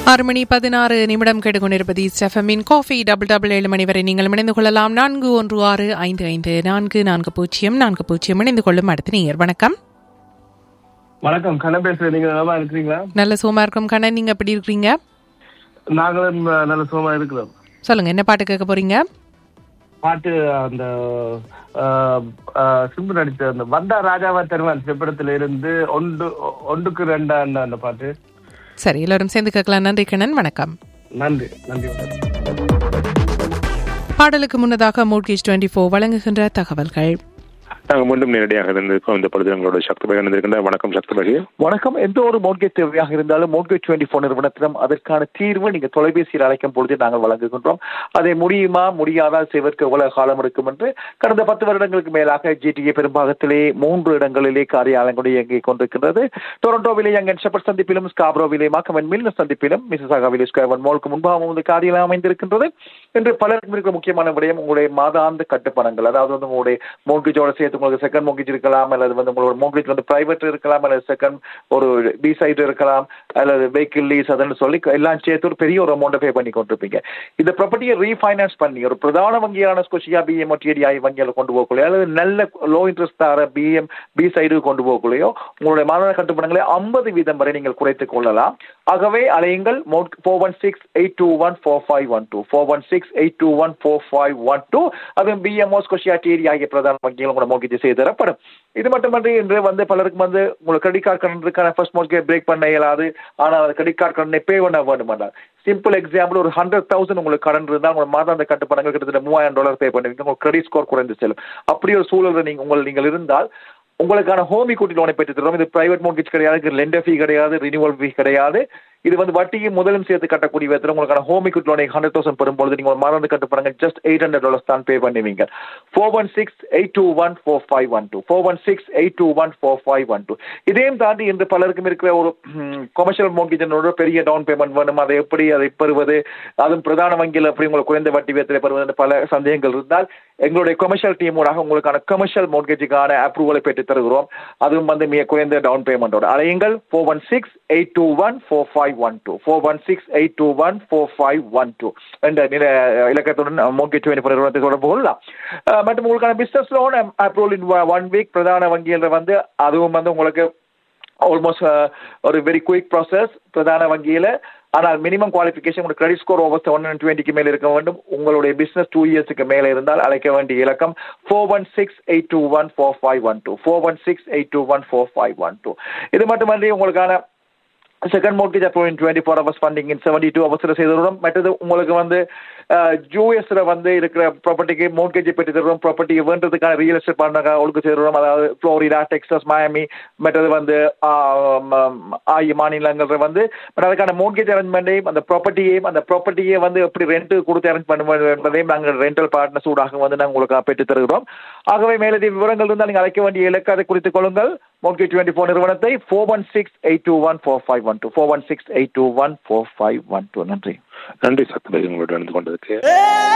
ஆறு மணி பதினாறு நிமிடம் கெடுகொண்டிருப்பது ஸ்டெஃபமின் காஃபி டபுள் டபுள் ஏழு மணி வரை நீங்கள் இணைந்து கொள்ளலாம் நான்கு ஒன்று ஆறு ஐந்து ஐந்து நான்கு நான்கு பூஜ்ஜியம் நான்கு பூஜ்ஜியம் இணைந்து கொள்ளும் அடுத்த நீர் வணக்கம் வணக்கம் கண்ணன் பேசுறேன் நீங்க நல்லா இருக்கிறீங்களா நல்ல சோமா இருக்கும் கண்ணன் நீங்க எப்படி இருக்கிறீங்க நாங்களும் அஹ், நல்ல சுகமா இருக்கிறோம் சொல்லுங்க என்ன பாட்டு கேட்க போறீங்க பாட்டு அந்த அஹ், அஹ், சிம்பு நடித்த அந்த வந்தா ராஜாவா தருவான் செப்படத்துல இருந்து ஒன்று ஒன்றுக்கு ரெண்டா அந்த பாட்டு சரி எல்லாரும் சேர்ந்து கேட்கலாம் நன்றி கண்ணன் வணக்கம் நன்றி நன்றி வணக்கம். பாடலுக்கு முன்னதாக மோட்கேஜ் டுவெண்ட்டி ஃபோர் வழங்குகின்ற தகவல்கள் நாங்கள் மீண்டும் நேரடியாக இருந்திருக்கோம் இந்த பொழுது எங்களோட சக்தி பகி இருந்திருக்கின்ற வணக்கம் சக்தி பகி வணக்கம் எந்த ஒரு மோட்கேஜ் தேவையாக இருந்தாலும் மோட்கேஜ் டுவெண்ட்டி ஃபோர் நிறுவனத்திடம் அதற்கான தீர்வு நீங்க தொலைபேசியில் அழைக்கும் பொழுது நாங்கள் வழங்குகின்றோம் அதை முடியுமா முடியாதா செய்வதற்கு எவ்வளவு காலம் இருக்கும் என்று கடந்த பத்து வருடங்களுக்கு மேலாக ஜிடிஏ பெரும்பாகத்திலே மூன்று இடங்களிலே காரியாலயங்கள் இயங்கிக் கொண்டிருக்கின்றது டொரண்டோவிலே யங்கன் ஷெப்பர்ட் சந்திப்பிலும் ஸ்காப்ரோவிலே மாக்கமன் மில்ன சந்திப்பிலும் மிசசாகாவிலே ஸ்கொயர் மாலுக்கு முன்பாக வந்து காரியாலயம் அமைந்திருக்கின்றது என்று பலருக்கும் இருக்கிற முக்கியமான விடயம் உங்களுடைய மாதாந்த கட்டுப்பணங்கள் அதாவது வந்து உங்களுடைய மோட்கேஜோட சேர்த்து உங்களுக்கு செகண்ட் மோட்கேஜ் இருக்கலாம் அல்லது வந்து உங்களோட மோட்கேஜ் வந்து பிரைவேட் இருக்கலாம் அல்லது செகண்ட் ஒரு பி சைடு இருக்கலாம் அல்லது வெஹிக்கிள் லீஸ் அதுன்னு சொல்லி எல்லாம் சேர்த்து ஒரு பெரிய ஒரு அமௌண்ட்டை பே பண்ணி கொண்டிருப்பீங்க இந்த ப்ராப்பர்ட்டியை ரீஃபைனான்ஸ் பண்ணி ஒரு பிரதான வங்கியான ஸ்கொஷியா பிஎம் டிஎடிஐ வங்கியில் கொண்டு போகக்குள்ளே அல்லது நல்ல லோ இன்ட்ரெஸ்ட் தர பிஎம் பி சைடு கொண்டு போகக்குள்ளேயோ உங்களுடைய மாதாந்த கட்டுப்பணங்களை ஐம்பது வீதம் வரை நீங்கள் குறைத்துக் கொள்ளலாம் ஆகவே அலையுங்கள் four one six eight two one four five one two four one six eight two one four five one two அதுவும் பிஎம்ஓ ஸ்கொஷியா டிடி ஆகிய பிரதான வங்கிகள் உங்களோட மோட்கேஜ் செய்து தரப்படும் இது மட்டுமன்றி இன்று வந்து பலருக்கு வந்து உங்களுக்கு கிரெடிட் கார்டு கடன் இருக்கான ஃபர்ஸ்ட் மோட்கேஜ் பிரேக் பண்ண இயலாது ஆனால் அந்த கிரெடிட் கார்டு கடனை பே பண்ண வேண்டுமானார் சிம்பிள் எக்ஸாம்பிள் ஒரு ஹண்ட்ரட் தௌசண்ட் உங்களுக்கு கடன் இருந்தால் உங்க மாதம் அந்த கட்டுப்பணங்கள் கிட்டத்தட்ட மூவாயிரம் டாலர் பே பண்ணுவீங்க உங்க கிரெடிட் ஸ்கோர் குறைந்து செல்லும் அப்படி ஒரு சூழல் நீங்க உங்கள் நீங்கள் இருந்தால் உங்களுக்கான ஹோம் equity லோனை பெற்று தருவோம் இது பிரைவேட் மோட்கேஜ் கிடையாது லெண்டர் ஃபீ கிடையாது ரினியூவல் ஃபீ கிடையாது இது வந்து வட்டியும் முதலும் சேர்த்து கட்டக்கூடிய விதத்தில் உங்களுக்கான ஹோம் equity லோனை ஹண்ட்ரட் தௌசண்ட் பெறும்பொழுது நீங்கள் ஒரு மாதம் கட்டுப்படுங்க ஜஸ்ட் எயிட் ஹண்ட்ரட் டாலர்ஸ் தான் பே பண்ணுவீங்க four one six eight two one four five one two four one six eight two one four five one two இதையும் தாண்டி இன்று பலருக்கும் இருக்கிற ஒரு கொமர்ஷியல் மோட்கேஜனோட பெரிய டவுன் பேமெண்ட் வேணும் அதை எப்படி அதை பெறுவது அதுவும் பிரதான வங்கியில் எப்படி உங்களுக்கு குறைந்த வட்டி விதத்தில் பெறுவது பல சந்தேகங்கள் இருந்தால் எங்களுடைய கொமர்ஷியல் டீமோடாக உங்களுக்கான கமர்ஷியல் மோட்கேஜுக்கான அப்ரூவலை பெற்று தருகிறோம் அதுவும் வந்து மிக குறைந்த டவுன் பேமெண்டோட அலையுங்கள் four one six eight two one four five one two four one six eight two one four five one two என்ற நில இலக்கத்துடன் மோட்கேஜ் நிறுவனத்தை தொடர்பு கொள்ளலாம் அஹ் மற்றும் உங்களுக்கான business loan approval in one week பிரதான வங்கியில் வந்து அதுவும் வந்து உங்களுக்கு ஆல்மோஸ்ட் ஒரு வெரி குயிக் ப்ராசஸ் பிரதான வங்கியில் ஆனால் மினிமம் குவாலிஃபிகேஷன் உங்களோட credit score over seven hundred டுவெண்ட்டிக்கு மேலே இருக்க வேண்டும் உங்களுடைய பிசினஸ் டூ இயர்ஸுக்கு மேலே இருந்தால் அழைக்க வேண்டிய இலக்கம் four one six eight two one four five one two four one six eight two one four five one two இது மட்டுமன்றி உங்களுக்கான second mortgage approve in twenty four hours funding in seventy two ஹவர்ஸில் செய்து தருவோம் மற்றது உங்களுக்கு வந்து யூஎஸ்ல வந்து இருக்கிற ப்ராப்பர்ட்டிக்கு மோட்கேஜ் பெற்று தருவோம் ப்ராப்பர்ட்டி வேண்டதுக்கான ரியல் எஸ்டேட் பண்ண ஒழுங்கு செய்கிறோம் அதாவது ஃப்ளோரிடா டெக்ஸஸ் மயாமி மற்றது வந்து ஆகிய மாநிலங்கள் வந்து பட் அதுக்கான மோட்கேஜ் அரேஞ்ச்மெண்ட்டையும் அந்த ப்ராப்பர்ட்டியையும் அந்த ப்ராப்பர்ட்டியை வந்து எப்படி ரெண்ட் கொடுத்து அரேஞ்ச் பண்ணுவோம் என்பதையும் நாங்கள் ரெண்டல் பார்ட்னர்ஸ் ஊடாக வந்து நாங்கள் உங்களுக்கு பெற்று தருகிறோம் ஆகவே மேலதிக விவரங்கள் இருந்தால் நீங்கள் அழைக்க வேண்டிய இலக்கு அதை குறித்துக் கொள்ளுங்கள் மோட்கேஜ் டுவெண்ட்டி ஃபோர் நிறுவனத்தை four one six eight two one four five one two four one six eight two one four five one two நன்றி நன்றி சக்தி பகி உங்களோட இணைந்து கொண்டதுக்கு